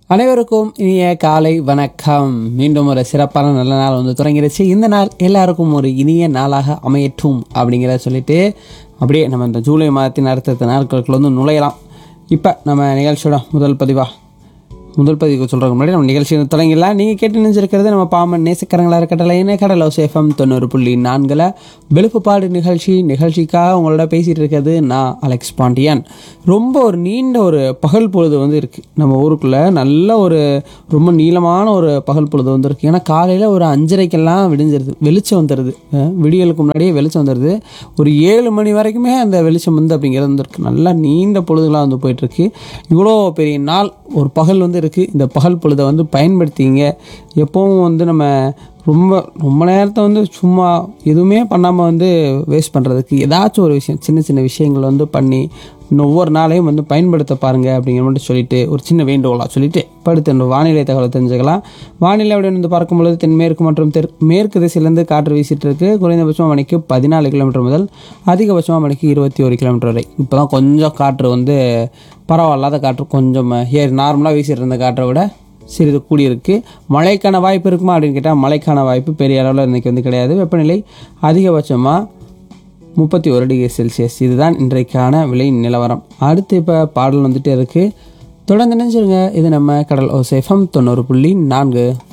அனைவருக்கும் இனிய காலை வணக்கம் மீண்டும் ஒரு சிறப்பான நல்ல நாள் வந்து தொடங்கிடுச்சு இந்த நாள் எல்லாருக்கும் ஒரு இனிய நாளாக அமையட்டும் அப்படிங்கிறத சொல்லிட்டு அப்படியே நம்ம இந்த ஜூலை மாதத்தின் அடுத்த நாட்களுக்குள்ள வந்து நுழையலாம் இப்போ நம்ம நிகழ்ச்சியோட முதல் பதிவா முதல் பதிவுக்கு சொல்கிறதுக்கு முன்னாடி நம்ம நிகழ்ச்சி தொடங்கிடலாம் நீங்கள் கேட்டு நினைச்சிருக்கிறது நம்ம பாமன் நேசக்கரங்களா இருக்கட்டல என்ன கடலோ சேஃபம் தொண்ணூறு புள்ளி நான்கில் வெளுப்புப்பாடு நிகழ்ச்சி நிகழ்ச்சிக்காக உங்களோட பேசிகிட்டு இருக்கிறது நான் அலெக்ஸ் பாண்டியன் ரொம்ப ஒரு நீண்ட ஒரு பகல் பொழுது வந்து இருக்குது நம்ம ஊருக்குள்ளே நல்ல ஒரு ரொம்ப நீளமான ஒரு பகல் பொழுது வந்து இருக்குது ஏன்னா காலையில் ஒரு அஞ்சரைக்கெல்லாம் விடிஞ்சிருது வெளிச்சம் வந்துடுது அஹ் விடியலுக்கு முன்னாடியே வெளிச்சம் வந்துடுது ஒரு ஏழு மணி வரைக்குமே அந்த வெளிச்சம் வந்து அப்படிங்கிறது வந்துருக்கு நல்லா நீண்ட பொழுதுகளாக வந்து போயிட்டுருக்கு இவ்வளோ பெரிய நாள் ஒரு பகல் வந்து இருக்குது இந்த பகல் பொழுதை வந்து பயன்படுத்திங்க எப்பவும் வந்து நம்ம ரொம்ப ரொம்ப நேரத்தை வந்து சும்மா எதுவுமே பண்ணாமல் வந்து வேஸ்ட் பண்ணுறதுக்கு ஏதாச்சும் ஒரு விஷயம் சின்ன சின்ன விஷயங்கள் வந்து பண்ணி இன்னும் ஒவ்வொரு நாளையும் வந்து பயன்படுத்த பாருங்க அப்படிங்கிற மட்டும் சொல்லிட்டு ஒரு சின்ன வேண்டுகோளாக சொல்லிட்டு படுத்து இந்த வானிலை தகவலை தெரிஞ்சுக்கலாம் வானிலை அப்படின்னு வந்து பார்க்கும்பொழுது தென்மேற்கு மற்றும் தெற் மேற்கு திசையிலேருந்து காற்று வீசிட்டு இருக்கு குறைந்தபட்சமாக மணிக்கு பதினாலு கிலோமீட்டர் முதல் அதிகபட்சமாக மணிக்கு இருபத்தி ஒரு கிலோமீட்டர் வரை இப்போ தான் கொஞ்சம் காற்று வந்து பரவாயில்லாத காற்று கொஞ்சம் ஏறி நார்மலாக வீசிட்டு இருந்த காற்றை விட சிறிது கூடியிருக்கு மழைக்கான வாய்ப்பு இருக்குமா அப்படின்னு கேட்டால் மழைக்கான வாய்ப்பு பெரிய அளவில் இன்றைக்கி வந்து கிடையாது வெப்பநிலை அதிகபட்சமாக முப்பத்தி ஒரு டிகிரி செல்சியஸ் இதுதான் இன்றைக்கான விலை நிலவரம் அடுத்து இப்போ பாடல் வந்துட்டே இருக்குது தொடர்ந்து நினைச்சிருங்க இது நம்ம கடல் ஓசேஃபம் தொண்ணூறு புள்ளி நான்கு